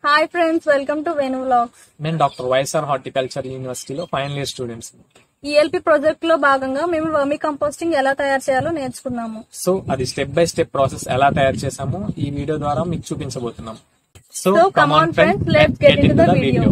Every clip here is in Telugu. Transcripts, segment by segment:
Hi friends welcome to Venu vlogs మేము డాక్టర్ వైఎస్ఆర్ హార్టికల్చర్ యూనివర్సిటీలో final year students ELP project లో భాగంగా మేము వర్మి కంపోస్టింగ్ ఎలా తయారు చేయాలో నేర్చుకున్నాము సో అది స్టెప్ బై స్టెప్ ప్రాసెస్ ఎలా తయారు చేసామో ఈ వీడియో ద్వారా మీకు చూపించబోతున్నాం so So, come on, friends, let's get into the video.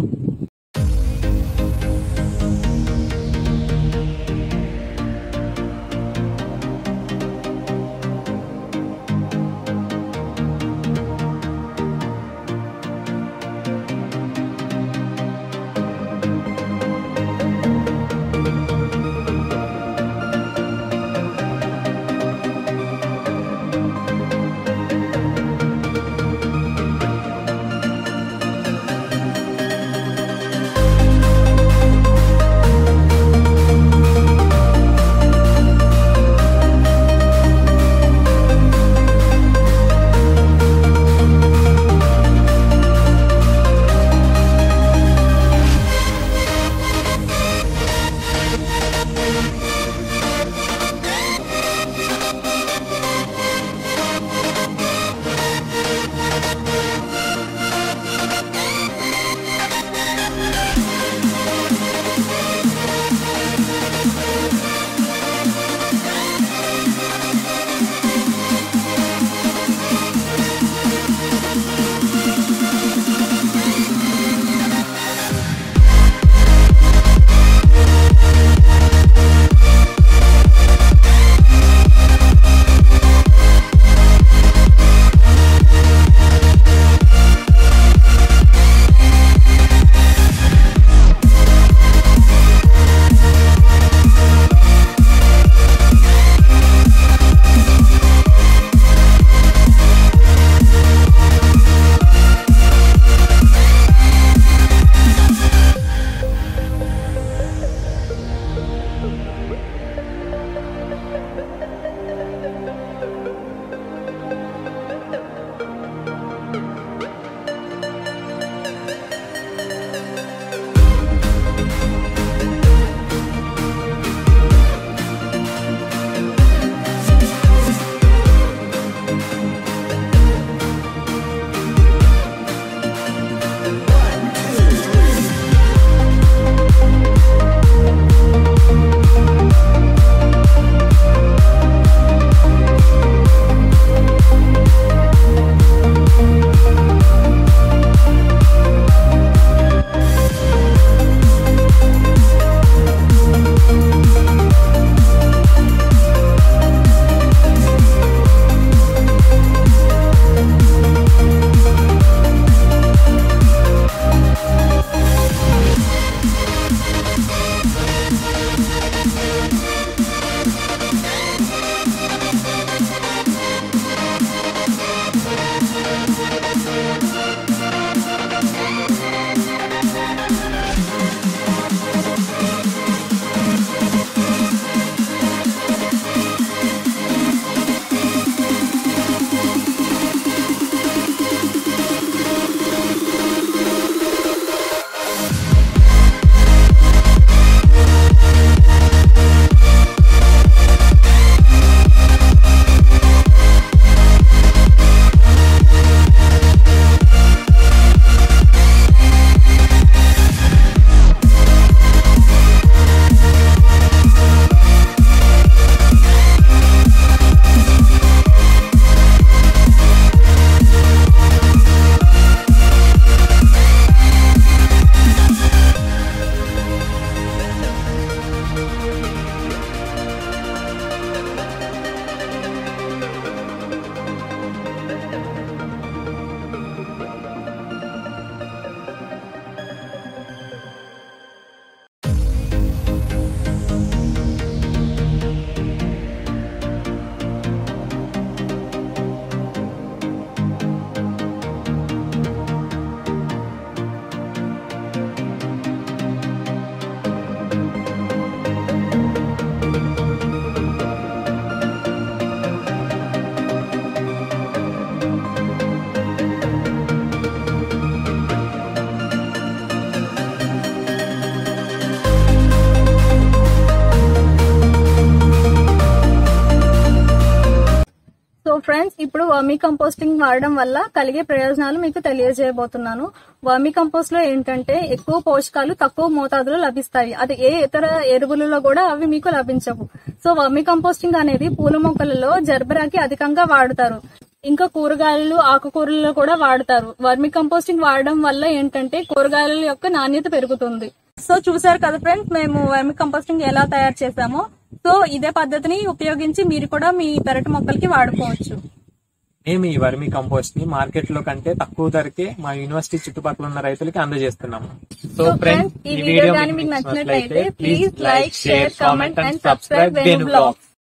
Vermicomposting వాడడం వల్ల కలిగే ప్రయోజనాలు మీకు తెలియజేయబోతున్నాను వర్మీ కంపోస్ట్ లో ఏంటంటే ఎక్కువ పోషకాలు తక్కువ మోతాదులో లభిస్తాయి అది ఏ ఇతర ఎరువులలో కూడా అవి మీకు లభించవు సో వర్మీ కంపోస్టింగ్ అనేది పూల మొక్కలలో జర్బరాకి అధికంగా వాడుతారు ఇంకా కూరగాయలు ఆకుకూరలలో కూడా వాడతారు వర్మి కంపోస్టింగ్ వాడడం వల్ల ఏంటంటే కూరగాయల యొక్క నాణ్యత పెరుగుతుంది సో చూసారు కదా ఫ్రెండ్స్ మేము వర్మి కంపోస్టింగ్ ఎలా తయారు చేసామో సో ఇదే పద్ధతిని ఉపయోగించి మీరు కూడా మీ పెరటి మొక్కలకి వాడుకోవచ్చు మేము ఈ వర్మి కంపోస్ట్ ని మార్కెట్ లో కంటే తక్కువ ధరకే మా యూనివర్సిటీ చుట్టుపక్కల ఉన్న రైతులకి అందజేస్తున్నాము సో సో ఫ్రెండ్స్ ఫ్రెండ్స్ ఈ వీడియో కానీ మీకు నచ్చినట్లయితే please like share comment and subscribe Venu blogs